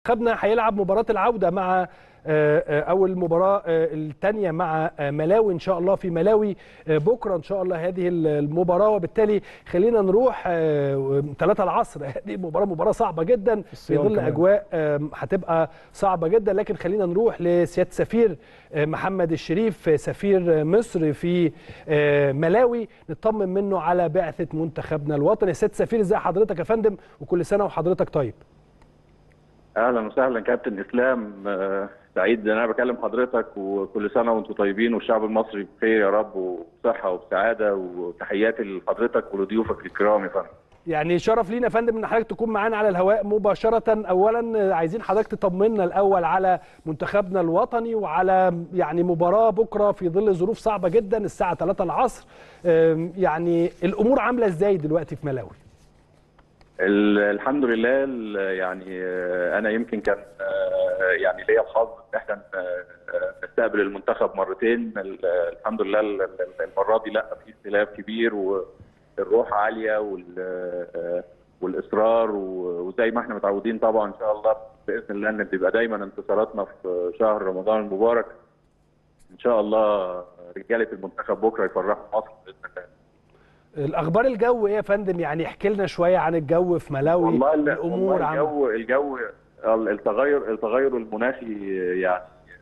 منتخبنا هيلعب مباراه العوده مع او المباراه الثانيه مع ملاوي ان شاء الله في ملاوي بكره ان شاء الله هذه المباراه وبالتالي خلينا نروح 3 العصر هذه مباراه مباراه صعبه جدا في ظل اجواء هتبقى صعبه جدا لكن خلينا نروح لسياده سفير محمد الشريف سفير مصر في ملاوي نطمن منه على بعثه منتخبنا الوطني سياده سفير ازي حضرتك يا فندم وكل سنه وحضرتك طيب اهلا وسهلا كابتن اسلام سعيد ان انا بكلم حضرتك وكل سنه وانتم طيبين والشعب المصري بخير يا رب وبصحه وبسعاده وتحياتي لحضرتك ولضيوفك الكرام يا فندم. يعني شرف لينا يا فندم ان حضرتك تكون معانا على الهواء مباشره اولا عايزين حضرتك تطمنا الاول على منتخبنا الوطني وعلى يعني مباراه بكره في ظل ظروف صعبه جدا الساعه 3 العصر يعني الامور عامله ازاي دلوقتي في ملاوي؟ الحمد لله يعني انا يمكن كان يعني ليا الحظ ان احنا نستقبل المنتخب مرتين الحمد لله المره دي لا في استلاف كبير والروح عاليه والاصرار وزي ما احنا متعودين طبعا ان شاء الله باذن الله ان بيبقى دايما انتصاراتنا في شهر رمضان المبارك ان شاء الله رجاله المنتخب بكره يفرحوا مصر باذن الله الاخبار الجو ايه يا فندم يعني احكي لنا شويه عن الجو في ملاوي والله الامور والله الجو الجو التغير التغير المناخي يعني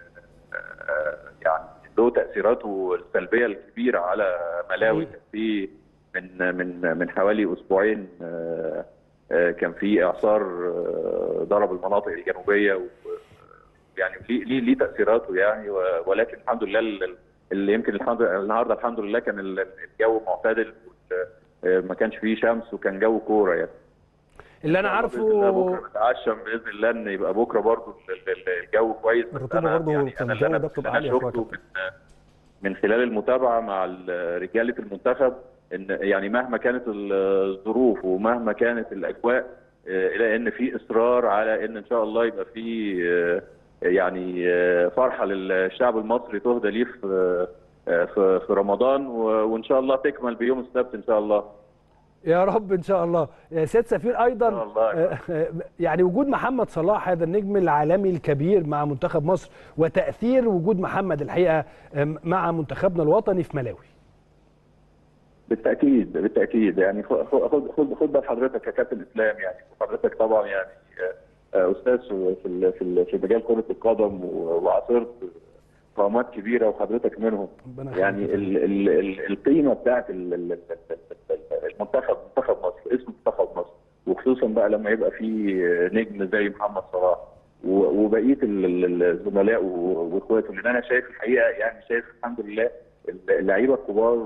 يعني له تاثيراته السلبيه الكبيره على ملاوي كان في من من من حوالي اسبوعين كان في اعصار ضرب المناطق الجنوبيه يعني ليه ليه تاثيراته يعني ولكن الحمد لله اللي يمكن الحمد النهارده الحمد لله كان الجو معتدل ما كانش فيه شمس وكان جو كوره يعني اللي انا عارفه بكره نتعشم باذن الله ان يبقى بكره برضه الجو كويس الرطوبه برضه يعني في الجو ده بتبقى عاليه شفته من, من خلال المتابعه مع رجاله المنتخب ان يعني مهما كانت الظروف ومهما كانت الاجواء الى ان في اصرار على ان ان شاء الله يبقى في يعني فرحه للشعب المصري تهدى ليه في في في رمضان وان شاء الله تكمل بيوم السبت ان شاء الله يا رب ان شاء الله سياده سفير ايضا الله. يعني وجود محمد صلاح هذا النجم العالمي الكبير مع منتخب مصر وتاثير وجود محمد الحقيقه مع منتخبنا الوطني في ملاوي بالتاكيد بالتاكيد يعني خد خد خد بال حضرتك يا كابتن اسلام يعني حضرتك طبعا يعني استاذ في في في مجال كره القدم وعاصرت قامات كبيره وحضرتك منهم يعني ال ال ال القيمه بتاعت المنتخب منتخب مصر اسم منتخب مصر وخصوصا بقى لما يبقى في نجم زي محمد صلاح وبقيه الزملاء واخواته لان انا شايف الحقيقه يعني شايف الحمد لله اللعيبه الكبار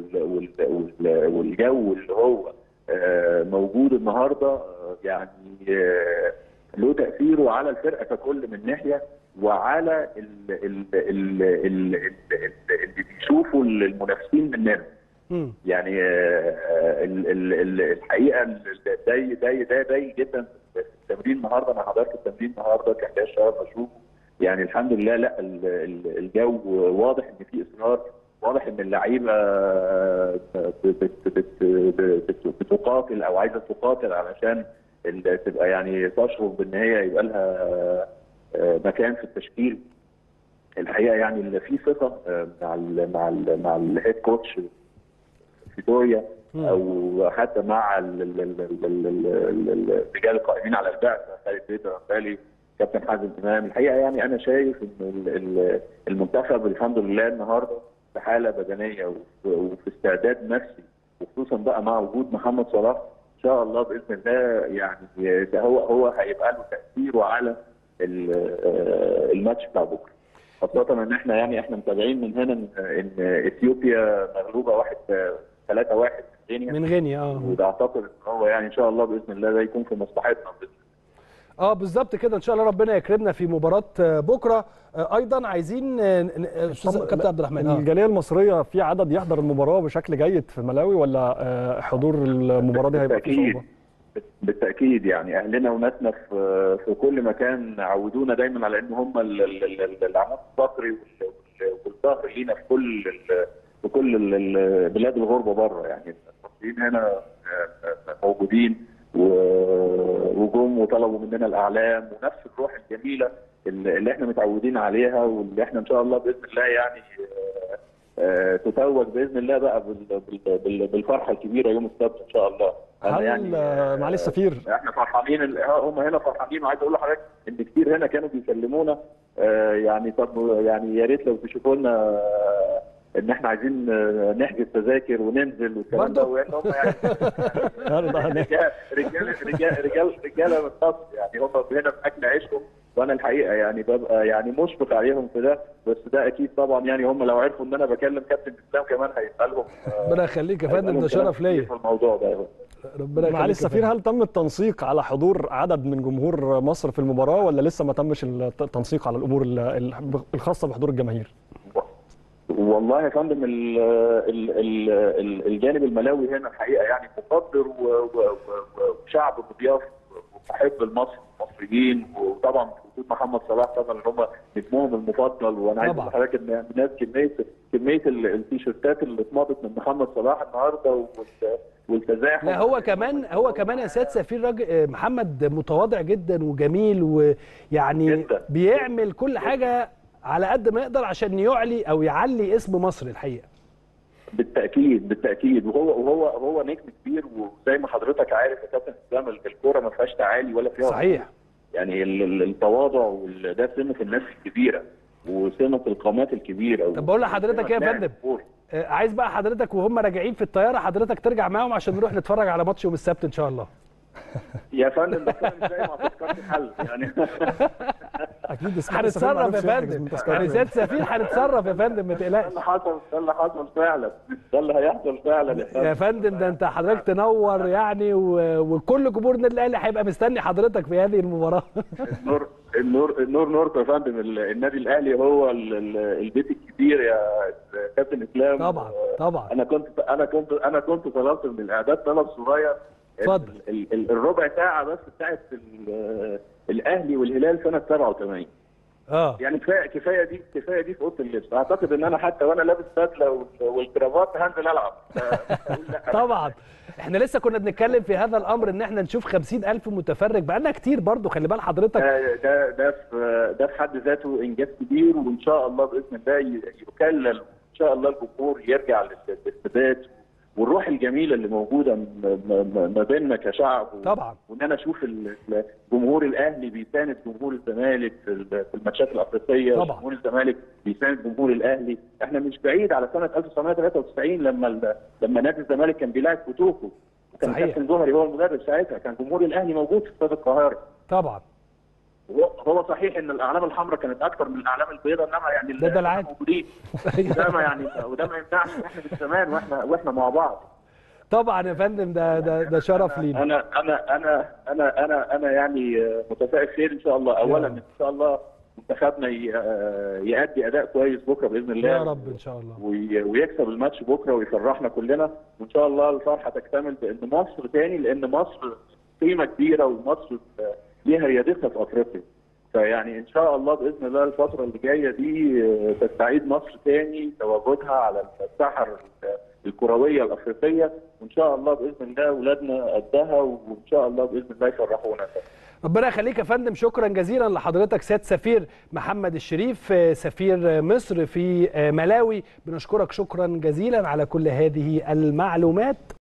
والجو اللي هو موجود النهارده يعني له تاثيره على الفرقه ككل من ناحيه وعلى اللي بيشوفوا المنافسين مننا يعني الحقيقه ده ده ده باين جدا في التمرين النهارده انا حضرت التمرين النهارده كان ليا الشرف اشوفه يعني الحمد لله لا الجو واضح ان في اصرار واضح ان اللعيبه بتقاتل او عايزه تقاتل علشان تبقى يعني تشعر بان هي يبقى لها مكان في التشكيل الحقيقه يعني اللي في ثقه مع ال مع ال مع الهيد كوتش فيتوريا او حتى مع الرجال القائمين على البعثه خالد بيتر غالي كابتن حازم امام الحقيقه يعني انا شايف ان المنتخب الحمد لله النهارده في حاله بدنيه وفي استعداد نفسي وخصوصا بقى مع وجود محمد صلاح ان شاء الله باذن الله يعني ده هو هو هيبقى له تاثيره على الماتش بتاع بكره خاصة ان احنا يعني احنا متابعين من هنا ان اثيوبيا مغلوبة واحد 3 1 من غينيا من غينيا اه وده اعتقد ان هو يعني ان شاء الله باذن الله ده يكون في مصلحتنا باذن اه بالظبط كده ان شاء الله ربنا يكرمنا في مباراه بكره ايضا عايزين استاذ كابتن عبد الرحمن الجاليه المصريه في عدد يحضر المباراه بشكل جيد في ملاوي ولا حضور المباراه دي هيبقى فيه صعوبه؟ بالتاكيد يعني اهلنا وناسنا في في كل مكان عودونا دايما على ان هم العمود الفقري والظهر لينا في كل في كل بلاد الغربه بره يعني المصريين هنا موجودين و- وجم وطلبوا مننا الاعلام ونفس الروح الجميله اللي اللي احنا متعودين عليها واللي احنا ان شاء الله باذن الله يعني آه، آه، تتوج باذن الله بقى بال- بال- بال- بالفرحه الكبيره يوم السبت ان شاء الله أنا هل آه، معالي السفير احنا فرحانين ال- هم هنا فرحانين وعايز اقول لحضرتك ان كتير هنا كانوا بيكلمونا آه، يعني طب يعني يا ريت لو تشوفوا لنا آه، ان احنا عايزين آه، نحجز تذاكر وننزل والكلام ده برضه؟ وان هم يعني هل- هل- رجال رجال رجال رجال رجاله من مصر يعني هم هنا باكل عيشهم وانا الحقيقه يعني ببقى يعني مشفق عليهم في ده بس ده اكيد طبعا يعني هم لو عرفوا ان انا بكلم كابتن اسلام كمان هيبقى لهم آه، ربنا يخليك يا هيبقى فندم لهم ده كلام شرف كتير ليا في الموضوع ده ربنا يخليك معالي يا السفير فندم. هل تم التنسيق على حضور عدد من جمهور مصر في المباراه ولا لسه ما تمش التنسيق على الامور ال- ال- الخاصه بحضور الجماهير؟ والله يا فندم ال- ال- ال- ال- الجانب الملاوي هنا الحقيقه يعني مقدر و- و- و- وشعب مضياف ومحب لمصر المصريين وطبعا وجود محمد صلاح طبعا اللي هم نجمهم المفضل وانا عايز طبعا. اقول لحضرتك ان الناس كميه كميه ال- التيشيرتات اللي اتمضت من محمد صلاح النهارده وال- والتزاحم لا هو كمان هو كمان يا سياده سفير راجل محمد متواضع جدا وجميل ويعني جداً. بيعمل كل حاجه على قد ما يقدر عشان يعلي او يعلي اسم مصر الحقيقه بالتاكيد بالتاكيد وهو وهو هو نجم كبير وزي ما حضرتك عارف يا كابتن اسلام الكوره ما فيهاش تعالي ولا فيها صحيح يعني ال- ال- التواضع وال- ده سمه الناس الكبيره وسمه القامات الكبيره طب بقول لحضرتك ايه يا فندم؟ آه، عايز بقى حضرتك وهم راجعين في الطياره حضرتك ترجع معاهم عشان نروح نتفرج على ماتش يوم السبت ان شاء الله يا فندم بس انا مش زي ما فكرت حل يعني اكيد اسماعيل السفير هنتصرف معرفش يا يحجز فندم من تذكرة. يعني سياده سفير هنتصرف يا فندم ما ده تقلقش اللي حصل ده اللي حصل فعلا ده اللي هيحصل فعلا يا فندم ده انت حضرتك تنور يعني و... وكل جمهور النادي الاهلي هيبقى مستني حضرتك في هذه المباراه النور النور النور نور يا فندم ال- النادي الاهلي هو ال- ال- البيت الكبير يا كابتن اسلام طبعا طبعا انا كنت انا كنت انا كنت طلبت من الاعداد طلب صغير اتفضل. ال- ال- الربع ساعه بس بتاعت ال- الاهلي والهلال سنه 87 اه يعني كفايه كفايه دي كفايه دي في اوضه اللبس اعتقد ان انا حتى وانا لابس بدله وال- والكرافات هنزل العب أقول لا. طبعا احنا لسه كنا بنتكلم في هذا الامر ان احنا نشوف خمسين الف متفرج بقالنا كتير برضو خلي بال حضرتك ده ده ده في ده في حد ذاته انجاز كبير وان شاء الله باذن الله ي- يكلل وان شاء الله الجمهور يرجع لل- للثبات والروح الجميله اللي موجوده م- م- ما بيننا كشعب و- طبعا وان انا اشوف ال- ال- جمهور الاهلي بيساند جمهور الزمالك في ال- في الماتشات الافريقيه طبعا. جمهور الزمالك بيساند جمهور الاهلي احنا مش بعيد على سنه 1993 لما ال- لما نادي الزمالك كان بيلاعب كوتوكو وكان صحيح. كابتن جوهري هو المدرب ساعتها كان جمهور الاهلي موجود في استاد القاهره طبعا هو هو صحيح ان الاعلام الحمراء كانت اكتر من الاعلام البيضاء انما يعني ده- ده العادي. موجودين وده ما يعني وده ما يمنعش ان احنا من زمان واحنا واحنا مع بعض طبعا يا فندم ده ده ده شرف لينا انا انا انا انا انا انا يعني متفائل خير ان شاء الله اولا رب. ان شاء الله منتخبنا ي- يأدي اداء كويس بكره باذن الله يا رب ان شاء الله وي- ويكسب الماتش بكره ويفرحنا كلنا وان شاء الله الفرحه تكتمل بان مصر تاني لان مصر قيمه كبيره ومصر ليها ريادتها في افريقيا فيعني ان شاء الله باذن الله الفتره اللي جايه دي تستعيد مصر تاني تواجدها على الساحه الكرويه الافريقيه وان شاء الله باذن الله اولادنا قدها وان شاء الله باذن الله يفرحونا ربنا يخليك يا فندم شكرا جزيلا لحضرتك سياده سفير محمد الشريف سفير مصر في ملاوي بنشكرك شكرا جزيلا على كل هذه المعلومات